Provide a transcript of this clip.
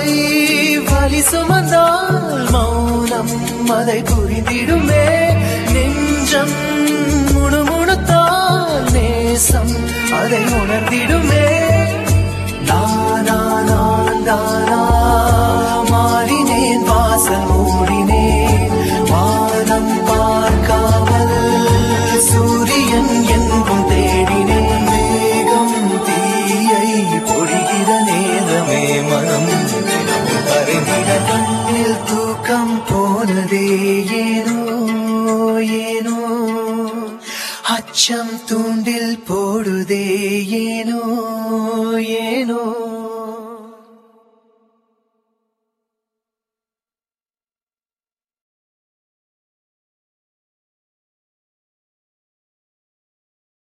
வலி சுமந்தால் மௌனம் அதை புரிந்திடுமே நெஞ்சம் முணுமுணுத்தால் நேசம் அதை உணர்ந்திடுமே நானா நான் தானா மாறினேன் வாசல் மூடினேன் வானம் பார்க்காமல் சூரியன் என்றும் தேடினேன் மேகம் தீயை பொழிகிற நேரமே மனம் கருகிற கண்ணில் தூக்கம் போனதே ஏனோ ஏனோ அச்சம் தூண்டில் போடுதே ஏனோ ஏனோ